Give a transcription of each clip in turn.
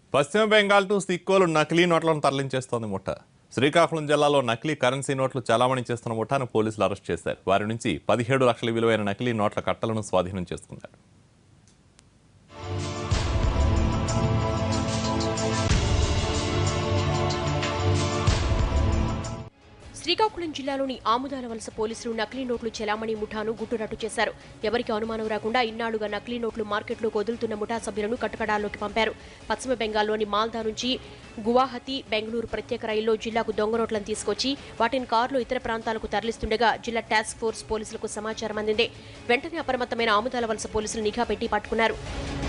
పశ్చిమ బెంగాల్ టు సిక్కోలు నకిలీ నోట్లను తరలించేస్తోంది ముఠ శ్రీకాకుళం జిల్లాలో నకిలీ కరెన్సీ నోట్లు చలామణి చేస్తున్న ముఠాను పోలీసులు అరెస్ట్ చేశారు వారి నుంచి పదిహేడు లక్షల విలువైన నకిలీ నోట్ల కట్టలను స్వాధీనం చేసుకున్నారు శ్రీకాకుళం జిల్లాలోని ఆముదాల వలస పోలీసులు నకిలీ నోట్లు చెలామణి ముఠాను గుట్టురట్టు చేశారు ఎవరికి అనుమానం రాకుండా ఇన్నాళ్లుగా నకిలీ నోట్లు మార్కెట్లోకి వదులుతున్న ముఠా సభ్యులను కట్టకడాల్లోకి పంపారు పశ్చిమ బెంగాల్లోని మాల్దా నుంచి గువాహతి బెంగళూరు ప్రత్యేక రైల్లో జిల్లాకు దొంగ నోట్లను తీసుకొచ్చి వాటిని కారులో ఇతర ప్రాంతాలకు తరలిస్తుండగా జిల్లా టాస్క్ ఫోర్స్ పోలీసులకు సమాచారం అందింది వెంటనే అప్రమత్తమైన ఆముదాల వలస పోలీసులు నిఘా పెట్టి పట్టుకున్నారు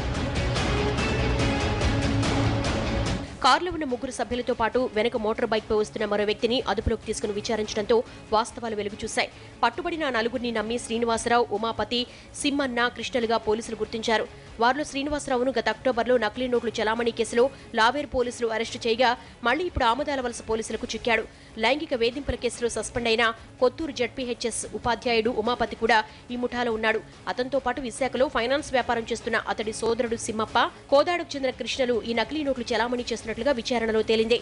కారులో ఉన్న ముగ్గురు సభ్యులతో పాటు వెనక మోటార్ బైక్పై వస్తున్న మరో వ్యక్తిని అదుపులోకి తీసుకుని విచారించడంతో వాస్తవాలు వెలుగు చూశాయి పట్టుబడిన ఆ నలుగురిని నమ్మి శ్రీనివాసరావు ఉమాపతి సిమ్మన్న కృష్ణలుగా పోలీసులు గుర్తించారు వారిలో శ్రీనివాసరావును గత అక్టోబర్లో నకిలీ నోట్లు చలామణి కేసులో లావేర్ పోలీసులు అరెస్టు చేయగా మళ్లీ ఇప్పుడు ఆమదాల వలస పోలీసులకు చిక్కాడు లైంగిక వేధింపుల కేసులో సస్పెండ్ అయిన కొత్తూరు జడ్పీహెచ్ఎస్ ఉపాధ్యాయుడు ఉమాపతి కూడా ఈ ముఠాలో ఉన్నాడు అతనితో పాటు విశాఖలో ఫైనాన్స్ వ్యాపారం చేస్తున్న అతడి సోదరుడు సిమ్మప్ప కోదాడుకు చెందిన కృష్ణలు ఈ నకిలీ నోట్లు చలామణి చేస్తున్నట్లుగా విచారణలో తేలింది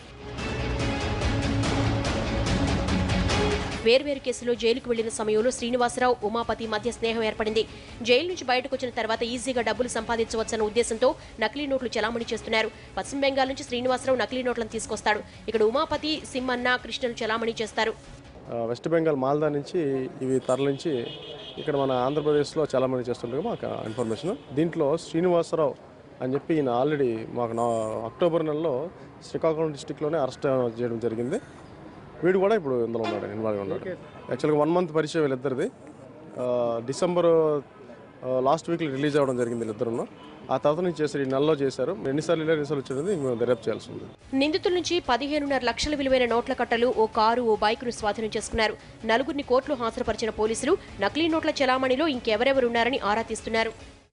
వేర్వేరు కేసులో జైలుకు వెళ్లిన సమయంలో శ్రీనివాసరావు ఉమాపతి మధ్య స్నేహం ఏర్పడింది జైలు నుంచి బయటకు వచ్చిన తర్వాత ఈజీగా డబ్బులు సంపాదించవచ్చన్న ఉద్దేశంతో నకిలీ నోట్లు చలామణి చేస్తున్నారు పశ్చిమ బెంగాల్ నుంచి శ్రీనివాసరావు నకిలీ నోట్లను తీసుకొస్తాడు ఇక్కడ ఉమాపతి సిమ్మన్న కృష్ణలు చలామణి చేస్తారు ఆ, వెస్ట్ బెంగాల్ మాల్దా నుంచి ఇవి తరలించి ఇక్కడ మన ఆంధ్రప్రదేశ్లో చాలామంది చేస్తుండగా మాకు ఇన్ఫర్మేషన్ దీంట్లో శ్రీనివాసరావు అని చెప్పి ఈయన ఆల్రెడీ మాకు నా అక్టోబర్ నెలలో శ్రీకాకుళం డిస్టిక్లోనే అరెస్ట్ చేయడం జరిగింది వీడు కూడా ఇప్పుడు ఇందులో ఉన్నాడు ఇన్వాల్వ్ ఉన్నాడు యాక్చువల్గా వన్ మంత్ పరిచయం వీళ్ళిద్దరిది ఆ, డిసెంబర్ లాస్ట్ వీక్లో రిలీజ్ అవ్వడం జరిగింది వీళ్ళిద్దరును ఆ తర్వాత నుంచి చేశారు ఈ నెలలో చేశారు ఎన్నిసార్లు ఇలా ఎన్నిసార్లు వచ్చింది మేము దర్యాప్తు చేయాల్సి ఉంది నిందితుల నుంచి పదిహేనున్నర లక్షల విలువైన నోట్ల కట్టలు ఓ కారు ఓ బైకును స్వాధీనం చేసుకున్నారు నలుగురిని కోర్టులో హాజరుపరిచిన పోలీసులు నకిలీ నోట్ల చలామణిలో ఇంకెవరెవరున్నారని ఆరా తీస్తున్నారు